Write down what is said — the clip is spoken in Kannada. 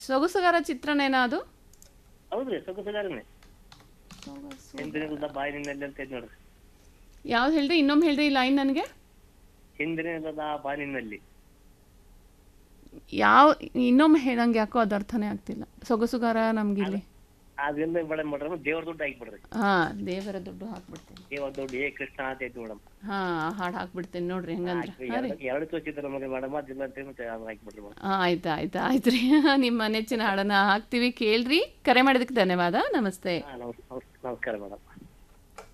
ಸೊಗಸುಗಾರ ಚಿತ್ರನೇನ ಅದು ಹೌದ್ರಿ ಸೊಗಸುಗಾರನೇ ಹಿಂದಿನಿಂದ ಬಾಯಿನಲ್ಲಿ ಅಂತ ಐತಿ ನೋಡ್ರಿ ಯಾವ್ದು ಹೇಳ್ರಿ ಇನ್ನೊಮ್ಮೆ ಹೇಳ್ರಿ ಈ ಲೈನ್ ನನಗೆ ಹಿಂದಿನಿಂದ ಬಾನಿನಲ್ಲಿ ಯಾವ ಇನ್ನೊಮ್ಮೆ ಹೇಳಂಗೆ ಯಾಕೋ ಅದು ಅರ್ಥನೇ ಆಗ್ತಿಲ್ಲ ಸೊಗಸುಗಾರ ನಮ್ಗಿಲ್ಲಿ ಅದೆಲ್ಲ ಮೇಡಮ್ ಮೇಡಮ್ ದೇವ್ರ ದುಡ್ಡು ಹಾಕ್ಬಿಡ್ರಿ ಹಾ ದೇವರ ದುಡ್ಡು ಹಾಕ್ಬಿಡ್ತೀನಿ ದೇವ್ರ ದುಡ್ಡು ಏ ಕೃಷ್ಣ ಅಂತ ಐತಿ ಮೇಡಮ್ ಹಾ ಹಾಡು ಹಾಕ್ಬಿಡ್ತೀನಿ ನೋಡ್ರಿ ಹೆಂಗಂದ್ರೆ ಹಾ ರೀ ಎರಡು ತೋರಿಸಿದ್ರೆ ನಮಗೆ ಮೇಡಮ್ ಅದಿಲ್ಲ ಅಂತ ಮತ್ತೆ ಅದು ಹಾಕ್ಬಿಡ್ರಿ ಮೇಡಮ್ ಆ, ಆಯ್ತು ಆಯ್ತು ಆಯ್ತು ರೀ ನಿಮ್ಮ ನೆಚ್ಚಿನ ಹಾಡನ್ನ ಹಾಕ್ತೀವಿ ಕೇಳ್ರಿ ಕರೆ ಮಾಡಿದಕ್ಕೆ ಧನ್ಯವಾದ ನಮಸ್ತೆ ಹಾ ನಮಸ್ ನಮಸ್- ನಮಸ್ಕಾರ ಮೇಡಮ್